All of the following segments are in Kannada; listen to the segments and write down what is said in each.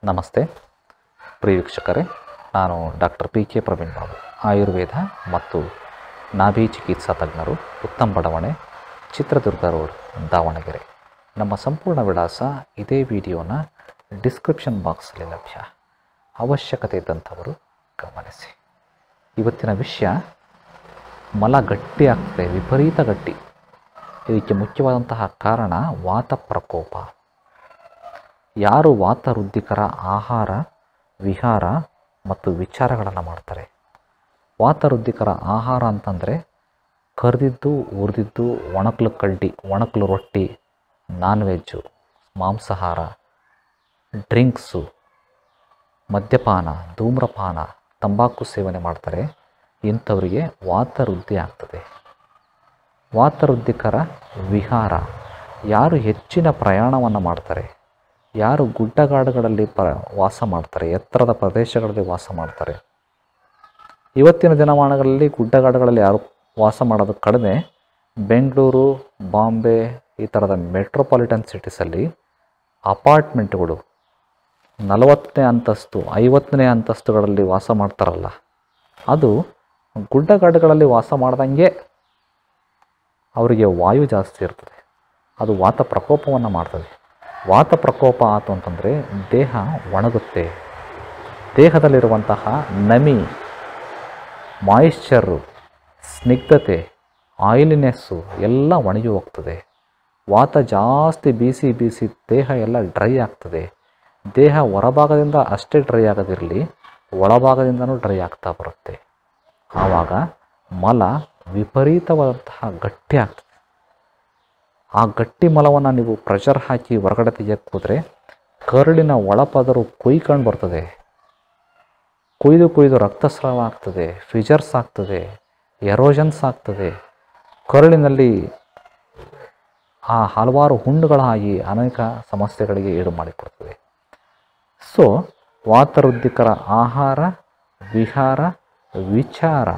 ನಮಸ್ತೆ ಪ್ರಿಯ ವೀಕ್ಷಕರೇ ನಾನು doctor P K Praveen Babu Ayurveda ಮತ್ತು ನಾಭಿ ಚಿಕಿತ್ಸಾ ತಜ್ಞರು ಉತ್ತಮ್ ಬಡಾವಣೆ ಚಿತ್ರದುರ್ಗ ರೋಡ್ ದಾವಣಗೆರೆ ನಮ್ಮ ಸಂಪೂರ್ಣ ವಿಳಾಸ ಇದೇ ವಿಡಿಯೋನ ಡಿಸ್ಕ್ರಿಪ್ಷನ್ ಬಾಕ್ಸಲ್ಲಿ ಲಭ್ಯ ಅವಶ್ಯಕತೆ ಇದ್ದಂಥವರು ಗಮನಿಸಿ ಇವತ್ತಿನ ವಿಷಯ ಮಲ ಗಟ್ಟಿ ಆಗ್ತದೆ ವಿಪರೀತ ಗಟ್ಟಿ ಇದಕ್ಕೆ ಮುಖ್ಯವಾದಂತಹ ಕಾರಣ ವಾತ ಪ್ರಕೋಪ ಯಾರು ವಾತವೃದ್ಧಿಕರ ಆಹಾರ ವಿಹಾರ ಮತ್ತು ವಿಚಾರಗಳನ್ನು ಮಾಡ್ತಾರೆ ವಾತವೃದ್ಧಿಕರ ಆಹಾರ ಅಂತಂದರೆ ಕರಿದಿದ್ದು ಹುರಿದಿದ್ದು ಒಣಕಲು ಕಡ್ಡಿ ಒಣಕಲು ರೊಟ್ಟಿ ನಾನ್ ವೆಜ್ಜು ಮಾಂಸಾಹಾರ ಡ್ರಿಂಕ್ಸು ಮದ್ಯಪಾನ ಧೂಮ್ರಪಾನ ತಂಬಾಕು ಸೇವನೆ ಮಾಡ್ತಾರೆ ಇಂಥವರಿಗೆ ವಾತವೃದ್ಧಿ ಆಗ್ತದೆ ವಾತವೃದ್ಧಿಕರ ವಿಹಾರ ಯಾರು ಹೆಚ್ಚಿನ ಪ್ರಯಾಣವನ್ನು ಮಾಡ್ತಾರೆ ಯಾರು ಗುಡ್ಡಗಾಡುಗಳಲ್ಲಿ ಪ ವಾಸ ಮಾಡ್ತಾರೆ ಎತ್ತರದ ಪ್ರದೇಶಗಳಲ್ಲಿ ವಾಸ ಮಾಡ್ತಾರೆ ಇವತ್ತಿನ ದಿನಮಾನಗಳಲ್ಲಿ ಗುಡ್ಡಗಾಡುಗಳಲ್ಲಿ ಯಾರು ವಾಸ ಮಾಡೋದು ಕಡಿಮೆ ಬೆಂಗಳೂರು ಬಾಂಬೆ ಈ ಥರದ ಮೆಟ್ರೋಪಾಲಿಟನ್ ಸಿಟೀಸಲ್ಲಿ ಅಪಾರ್ಟ್ಮೆಂಟ್ಗಳು ನಲವತ್ತನೇ ಅಂತಸ್ತು ಐವತ್ತನೇ ಅಂತಸ್ತುಗಳಲ್ಲಿ ವಾಸ ಮಾಡ್ತಾರಲ್ಲ ಅದು ಗುಡ್ಡಗಾಡುಗಳಲ್ಲಿ ವಾಸ ಮಾಡ್ದಂಗೆ ಅವರಿಗೆ ವಾಯು ಜಾಸ್ತಿ ಇರ್ತದೆ ಅದು ವಾತ ಪ್ರಕೋಪವನ್ನು ಮಾಡ್ತದೆ ವಾತ ಪ್ರಕೋಪ ಆಯಿತು ಅಂತಂದರೆ ದೇಹ ಒಣಗುತ್ತೆ ದೇಹದಲ್ಲಿರುವಂತಹ ನಮಿ ಮಾಯಿಶ್ಚರು ಸ್ನಿಗ್ಧತೆ ಆಯಿಲಿನೆಸ್ಸು ಎಲ್ಲ ಒಣಗಿ ಹೋಗ್ತದೆ ವಾತ ಜಾಸ್ತಿ ಬೀಸಿ ಬೀಸಿ ದೇಹ ಎಲ್ಲ ಡ್ರೈ ಆಗ್ತದೆ ದೇಹ ಹೊರಭಾಗದಿಂದ ಅಷ್ಟೇ ಡ್ರೈ ಆಗೋದಿರಲಿ ಒಳಭಾಗದಿಂದನೂ ಡ್ರೈ ಆಗ್ತಾ ಬರುತ್ತೆ ಆವಾಗ ಮಲ ವಿಪರೀತವಾದಂತಹ ಗಟ್ಟಿ ಆಗ್ತದೆ ಆ ಗಟ್ಟಿ ಮಲವನ್ನು ನೀವು ಪ್ರೆಷರ್ ಹಾಕಿ ಹೊರಗಡೆ ತೆಗಿಯಕ್ಕೆ ಹೋದರೆ ಕರುಳಿನ ಒಳಪದರು ಕೊಯ್ಕೊಂಡು ಬರ್ತದೆ ಕೊಯ್ದು ಕೊಯ್ದು ರಕ್ತಸ್ರಾವ ಆಗ್ತದೆ ಫಿಜರ್ಸ್ ಆಗ್ತದೆ ಎರೋಷನ್ಸ್ ಆಗ್ತದೆ ಕರುಳಿನಲ್ಲಿ ಆ ಹಲವಾರು ಹುಣ್ಣುಗಳಾಗಿ ಅನೇಕ ಸಮಸ್ಯೆಗಳಿಗೆ ಈಡು ಮಾಡಿಕೊಡ್ತದೆ ಸೊ ವಾತವೃದ್ಧಿಕರ ಆಹಾರ ವಿಹಾರ ವಿಚಾರ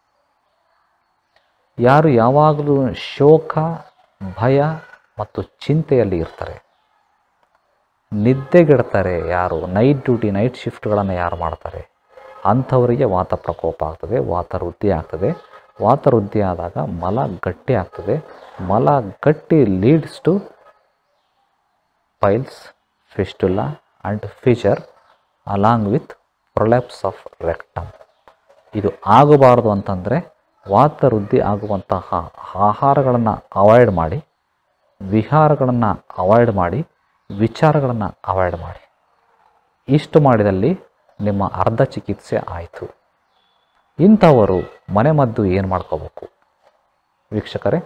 ಯಾರು ಯಾವಾಗಲೂ ಶೋಕ ಭಯ ಮತ್ತು ಚಿಂತೆಯಲ್ಲಿ ಇರ್ತಾರೆ ನಿದ್ದೆಗೆಡ್ತಾರೆ ಯಾರು ನೈಟ್ ಡ್ಯೂಟಿ ನೈಟ್ ಶಿಫ್ಟ್ಗಳನ್ನು ಯಾರು ಮಾಡ್ತಾರೆ ಅಂಥವರಿಗೆ ವಾತ ಪ್ರಕೋಪ ಆಗ್ತದೆ ವಾತ ವೃದ್ಧಿ ಆಗ್ತದೆ ವಾತ ವೃದ್ಧಿ ಆದಾಗ ಮಲ ಗಟ್ಟಿ ಆಗ್ತದೆ ಮಲ ಗಟ್ಟಿ leads to piles fistula and fissure along with prolapse of rectum ಇದು ಆಗಬಾರದು ಅಂತಂದರೆ ವಾತ ವೃದ್ಧಿ ಆಗುವಂತಹ ಆಹಾರಗಳನ್ನು ಅವಾಯ್ಡ್ ಮಾಡಿ ವಿಹಾರಗಳನ್ನು ಅವಾಯ್ಡ್ ಮಾಡಿ ವಿಚಾರಗಳನ್ನು ಅವಾಯ್ಡ್ ಮಾಡಿ ಇಷ್ಟು ಮಾಡಿದಲ್ಲಿ ನಿಮ್ಮ ಅರ್ಧ ಚಿಕಿತ್ಸೆ ಆಯಿತು ಇಂಥವರು ಮನೆಮದ್ದು ಏನು ಮಾಡ್ಕೋಬೇಕು ವೀಕ್ಷಕರೇ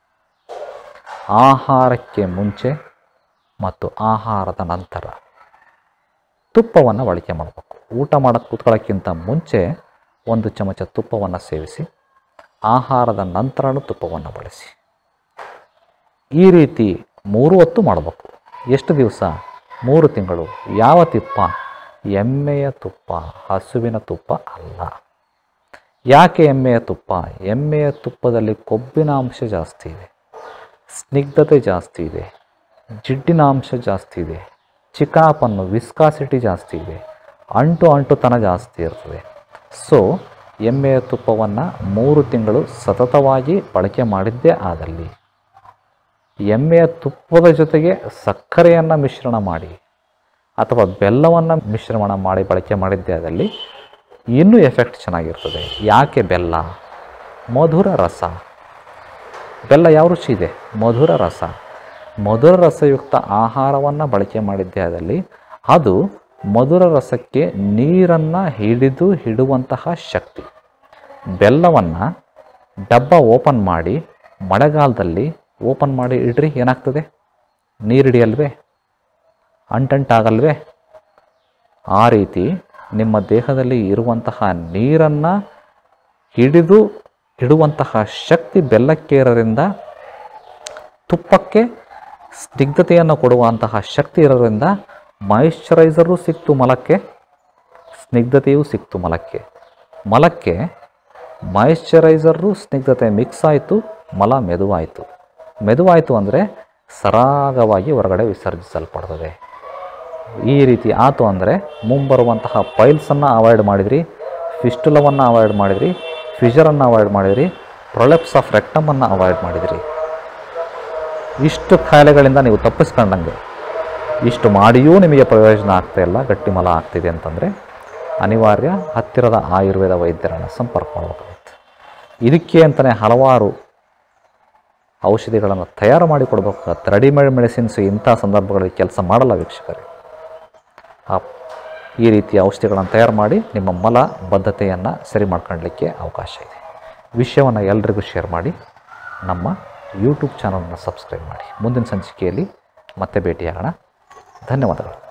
ಆಹಾರಕ್ಕೆ ಮುಂಚೆ ಮತ್ತು ಆಹಾರದ ನಂತರ ತುಪ್ಪವನ್ನು ಬಳಕೆ ಮಾಡಬೇಕು ಊಟ ಮಾಡೋಕ್ಕೆ ಕೂತ್ಕೊಳ್ಳೋಕ್ಕಿಂತ ಮುಂಚೆ ಒಂದು ಚಮಚ ತುಪ್ಪವನ್ನು ಸೇವಿಸಿ ಆಹಾರದ ನಂತರನೂ ತುಪ್ಪವನ್ನು ಬಳಸಿ ಈ ರೀತಿ ಮೂರು ಹೊತ್ತು ಮಾಡಬೇಕು ಎಷ್ಟು ದಿವಸ ಮೂರು ತಿಂಗಳು ಯಾವ ತುಪ್ಪ ಎಮ್ಮೆಯ ತುಪ್ಪ ಹಸುವಿನ ತುಪ್ಪ ಅಲ್ಲ ಯಾಕೆ ಎಮ್ಮೆಯ ತುಪ್ಪ ಎಮ್ಮೆಯ ತುಪ್ಪದಲ್ಲಿ ಕೊಬ್ಬಿನ ಅಂಶ ಜಾಸ್ತಿ ಇದೆ ಸ್ನಿಗ್ಧತೆ ಜಾಸ್ತಿ ಇದೆ ಜಿಡ್ಡಿನ ಅಂಶ ಜಾಸ್ತಿ ಇದೆ ಚಿಕಣಪನ್ನು ವಿಸ್ಕಾಸಿಟಿ ಜಾಸ್ತಿ ಇದೆ ಅಂಟು ಅಂಟುತನ ಜಾಸ್ತಿ ಇರ್ತದೆ ಸೊ ಎಮ್ಮೆಯ ತುಪ್ಪವನ್ನು ಮೂರು ತಿಂಗಳು ಸತತವಾಗಿ ಬಳಕೆ ಮಾಡಿದ್ದೇ ಆದಲ್ಲಿ ಎಮ್ಮೆಯ ತುಪ್ಪದ ಜೊತೆಗೆ ಸಕ್ಕರೆಯನ್ನು ಮಿಶ್ರಣ ಮಾಡಿ ಅಥವಾ ಬೆಲ್ಲವನ್ನು ಮಿಶ್ರಣ ಮಾಡಿ ಬಳಕೆ ಮಾಡಿದ್ದೇ ಆದಲ್ಲಿ ಇನ್ನೂ ಎಫೆಕ್ಟ್ ಚೆನ್ನಾಗಿರ್ತದೆ ಯಾಕೆ ಬೆಲ್ಲ ಮಧುರ ರಸ ಬೆಲ್ಲ ಯಾವ ರುಚಿ ಇದೆ ಮಧುರ ರಸ ಮಧುರ ರಸಯುಕ್ತ ಆಹಾರವನ್ನು ಬಳಕೆ ಮಾಡಿದ್ದೇ ಆದಲ್ಲಿ ಅದು ಮಧುರ ರಸಕ್ಕೆ ನೀರನ್ನು ಹಿಡಿದು ಹಿಡುವಂತಹ ಶಕ್ತಿ ಬೆಲ್ಲವನ್ನು ಡಬ್ಬ ಓಪನ್ ಮಾಡಿ ಮಳೆಗಾಲದಲ್ಲಿ ಓಪನ್ ಮಾಡಿ ಇಡ್ರಿ ಏನಾಗ್ತದೆ ನೀರು ಹಿಡಿಯಲ್ವೇ ಅಂಟಂಟಾಗಲ್ವೇ ಆ ರೀತಿ ನಿಮ್ಮ ದೇಹದಲ್ಲಿ ಇರುವಂತಹ ನೀರನ್ನು ಹಿಡಿದು ಇಡುವಂತಹ ಶಕ್ತಿ ಬೆಲ್ಲಕ್ಕೆ ಇರೋದ್ರಿಂದ ತುಪ್ಪಕ್ಕೆ ಸ್ನಿಗ್ಧತೆಯನ್ನು ಕೊಡುವಂತಹ ಶಕ್ತಿ ಇರೋದ್ರಿಂದ ಮಾಯಿಶ್ಚರೈಸರು ಸಿಕ್ತು ಮಲಕ್ಕೆ ಸ್ನಿಗ್ಧತೆಯೂ ಸಿಕ್ತು ಮಲಕ್ಕೆ ಮಲಕ್ಕೆ ಮಾಯಿಶ್ಚರೈಸರು ಸ್ನಿಗ್ಧತೆ ಮಿಕ್ಸ್ ಆಯಿತು ಮಲ ಮೆದುವಾಯಿತು ಮೆದುವಾಯಿತು ಅಂದರೆ ಸರಾಗವಾಗಿ ಹೊರಗಡೆ ವಿಸರ್ಜಿಸಲ್ಪಡ್ತದೆ ಈ ರೀತಿ ಆಯಿತು ಅಂದರೆ ಮುಂಬರುವಂತಹ ಪೈಲ್ಸನ್ನು ಅವಾಯ್ಡ್ ಮಾಡಿದ್ರಿ ಫಿಸ್ಟುಲವನ್ನು ಅವಾಯ್ಡ್ ಮಾಡಿದ್ರಿ ಫಿಜರನ್ನು ಅವಾಯ್ಡ್ ಮಾಡಿದ್ರಿ ಪ್ರೊಲೆಪ್ಸ್ ಆಫ್ ರೆಕ್ಟಮನ್ನು ಅವಾಯ್ಡ್ ಮಾಡಿದ್ರಿ ಇಷ್ಟು ಕಾಯಿಲೆಗಳಿಂದ ನೀವು ತಪ್ಪಿಸ್ಕೊಂಡಂಗೆ ಇಷ್ಟು ಮಾಡಿಯೂ ನಿಮಗೆ ಪ್ರಯೋಜನ ಆಗ್ತಾ ಇಲ್ಲ ಗಟ್ಟಿಮಲ ಆಗ್ತಿದೆ ಅಂತಂದರೆ ಅನಿವಾರ್ಯ ಹತ್ತಿರದ ಆಯುರ್ವೇದ ವೈದ್ಯರನ್ನು ಸಂಪರ್ಕ ಮಾಡಬೇಕಾಗುತ್ತೆ ಇದಕ್ಕೆ ಅಂತಲೇ ಹಲವಾರು ಔಷಧಿಗಳನ್ನು ತಯಾರು ಮಾಡಿ ಕೊಡಬೇಕಾಗತ್ತೆ ರೆಡಿಮೇಡ್ ಮೆಡಿಸಿನ್ಸ್ ಇಂಥ ಸಂದರ್ಭಗಳಲ್ಲಿ ಕೆಲಸ ಮಾಡಲ್ಲ ವೀಕ್ಷಕರೇ ಆ ಈ ರೀತಿಯ ಔಷಧಿಗಳನ್ನು ತಯಾರು ಮಾಡಿ ನಿಮ್ಮ ಮಲ ಬದ್ಧತೆಯನ್ನು ಸರಿ ಮಾಡ್ಕೊಳ್ಳಲಿಕ್ಕೆ ಅವಕಾಶ ಇದೆ ವಿಷಯವನ್ನು ಎಲ್ರಿಗೂ ಶೇರ್ ಮಾಡಿ ನಮ್ಮ ಯೂಟ್ಯೂಬ್ ಚಾನಲನ್ನು ಸಬ್ಸ್ಕ್ರೈಬ್ ಮಾಡಿ ಮುಂದಿನ ಸಂಚಿಕೆಯಲ್ಲಿ ಮತ್ತೆ ಭೇಟಿಯಾಗೋಣ ಧನ್ಯವಾದಗಳು